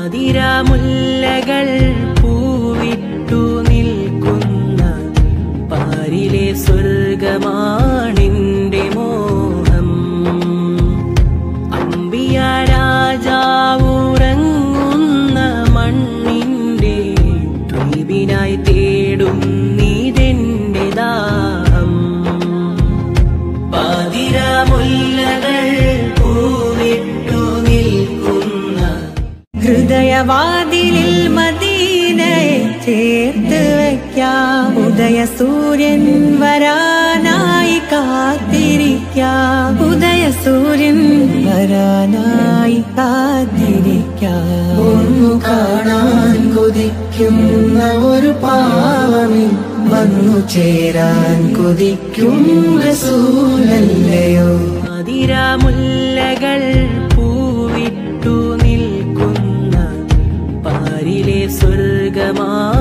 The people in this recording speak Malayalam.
പാതിരാമുല്ലകൾ പൂവിട്ടു നിൽക്കുന്ന പാരിലെ സ്വർഗമാണിന്റെ മോഹം അമ്പിയ രാജാവുറങ്ങുന്ന മണ്ണിന്റെ ദ്വീപിനായി തേടും നീതെന്റെ ദാഹം പാതിരാമുല്ലകൾ പൂവിട്ടു നിൽക്കുന്ന ഹൃദയവാതിലിൽ മദീനയെ ചേർത്ത് വയ്ക്കാം ഉദയ സൂര്യൻ വരാനായി കാത്തിരിക്കാം ഉദയ സൂര്യൻ വരാനായി കാത്തിരിക്കാം ഒന്നു കാണാൻ കൊതിക്കുന്ന ഒരു പാവമി വന്നു ചേരാൻ കൊതിക്കും റസൂലല്ലയോ മതിരാമുല്ലകൾ പൂവിട്ടു നിൽക്കുന്ന പാരിലെ സ്വർഗമാ